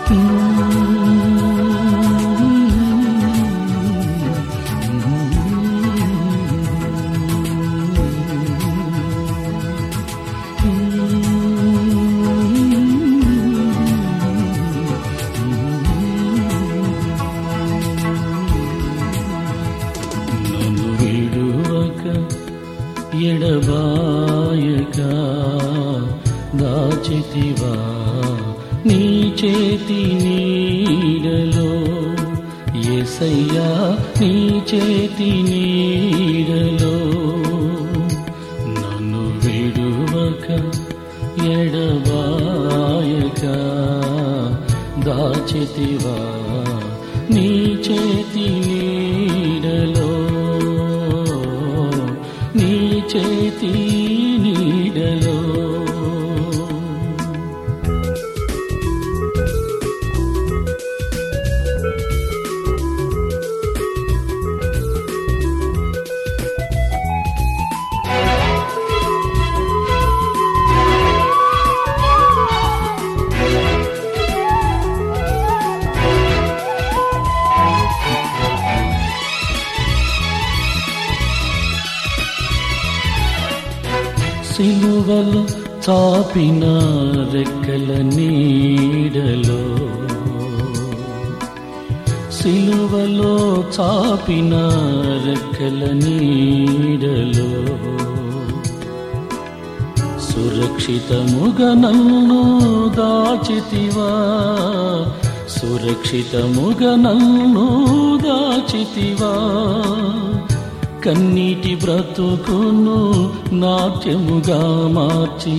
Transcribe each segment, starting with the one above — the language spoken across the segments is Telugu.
నన్ను విడువక ఎడబాయక దాచితివా నీ చేతి నీడలో ఎసయ్యా నీ చేతి నీడలో నన్ను విడువక ఎడబాయక దాచితివా నీ చేతి నీడలో నీ చేతి నీడలో సిలువలు చాపిన రెక్కల నీడలో సిలువలో చాపిన రెక్కల నీడలో సురక్షితముగా నన్ను దాచితివా సురక్షితముగా నన్ను దాచితివా కన్నీటి బ్రతుకును నాట్యముగా మార్చి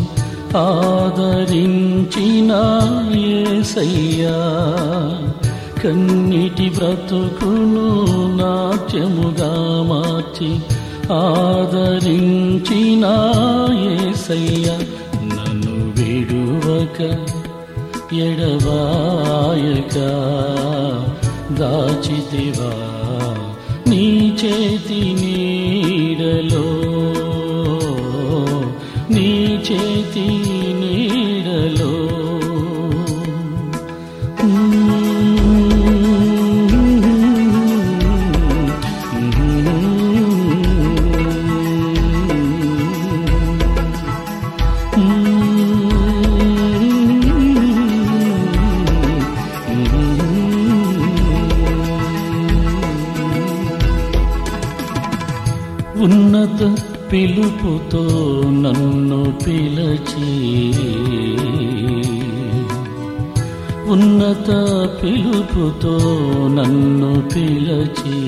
ఆదరించిన యేసయ్యా కన్నీటి బ్రతుకును నాట్యముగా మార్చి ఆదరించిన యేసయ్యా నన్ను విడువక ఎడవాయక దాచితివా నీ చేతి నీడలో నీ చేతి నీడలో ఉన్నత పిలుపుతో నన్ను పిలచి ఉన్నత పిలుపుతో నన్ను పిలచి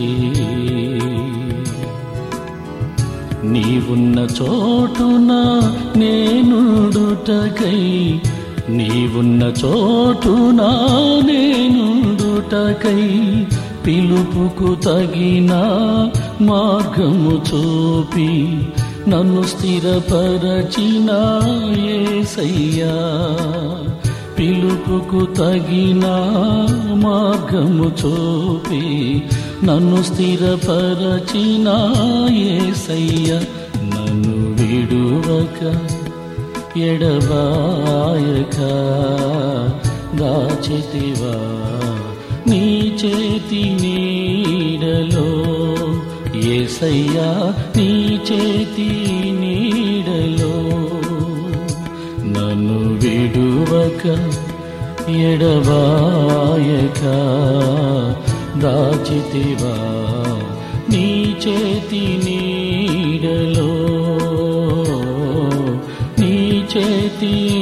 నీవున్న చోటున నేనుడుటకై నీవున్న చోటున నేనుడుటకై పిలుపుకు తగిన మార్గము చూపి నన్ను స్థిరపరచిన యేసయ్యా పిలుపుకు తగిన మార్గము చూపి నన్ను స్థిరపరచిన యేసయ్య నన్ను విడువక ఎడబాయక దాచితివా నీ చేతి నీడలో ఏసయ్యా నీ చేతి నీడలో నన్ను విడువక ఎడబాయక దాచితివా నీ చేతి నీడలో నీ చేతి